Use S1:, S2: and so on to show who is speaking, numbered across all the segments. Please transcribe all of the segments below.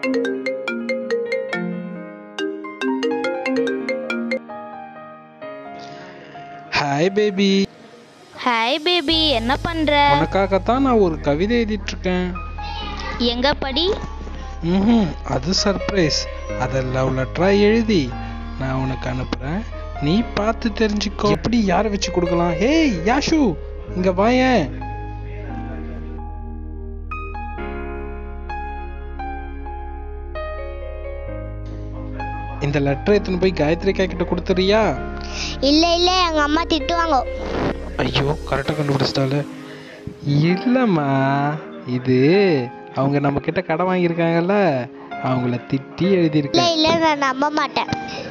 S1: hi baby
S2: hi baby என்ன பண்ற
S1: உனக்காகத்தான் நான் ஒரு கவிதை எழுதிட்டு இருக்கேன்
S2: எங்க படி
S1: ம் அது சர்ப்ரைஸ் அதை லவ் லெட்டராக எழுதி நான் உனக்கு அனுப்புகிறேன் நீ பார்த்து தெரிஞ்சுக்கோ எப்படி யாரை வச்சு கொடுக்கலாம் ஹேய் யாஷு இங்கே வாயேன் இந்த லெட்டரை எடுத்துன்னு போய் காயத்ரி அக்கா கிட்ட கொடுத்துறியா
S3: இல்ல இல்ல எங்க அம்மா திட்டுவாங்க
S1: ஐயோ கரெக்டாக கண்டுபிடிச்சிட்டால இல்லைம்மா இது அவங்க நம்ம கிட்ட கடன் வாங்கியிருக்காங்கல்ல அவங்கள திட்டி
S3: இல்ல
S1: எழுதியிருக்கேன்
S3: இல்ல நான் நம்ப மாட்டேன்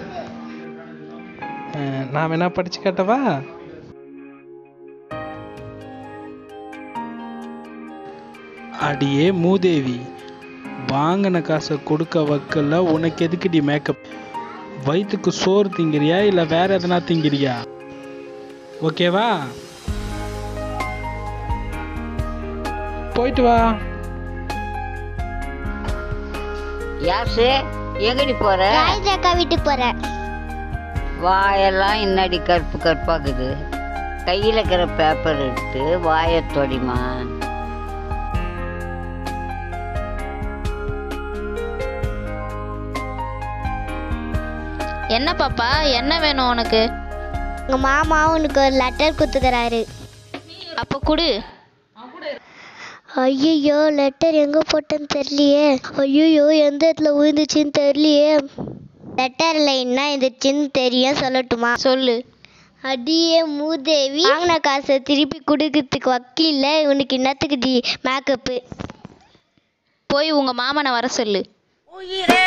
S1: அஹ், நான் வேணா படிச்சு காட்டவா அடியே மூதேவி வாங்கின காசை கொடுக்க வைக்கல உனக்கு எதுக்குடி மேக்கப் வயிற்றுக்கு சோறு திங்கிறியா இல்லை வேற எதனா திங்கிறியா ஓகேவா போயிட்டு வா
S4: யாசு எங்கடி போற
S3: காயத்ரி அக்கா வீட்டுக்கு போறேன்
S4: வாயெல்லாம் இன்னடி கருப்பு கருப்பாக்குது கையில் இருக்கிற பேப்பர் எடுத்து வாயை தொடிமா
S2: என்ன பாப்பா என்ன வேணும் உனக்கு
S3: உங்க மாமா உனக்கு ஒரு லெட்டர் கொடுத்துக்கிறாரு
S2: அப்ப குடு
S3: ஐயோ லெட்டர் எங்க போட்டேன்னு தெரியலையே ஐயோ எந்த இடத்துல விழுந்துச்சுன்னு தெரியலையே லெட்டர்ல என்ன இருந்துச்சுன்னு தெரியும் சொல்லட்டுமா
S2: சொல்லு
S3: அடியே மூதேவி வாங்கின காசை திருப்பி கொடுக்கறதுக்கு வக்கீல்ல உனக்கு என்னத்துக்கு டி மேக்கப்பு
S2: போய் உங்க மாமனை வர சொல்லு
S5: உயிரே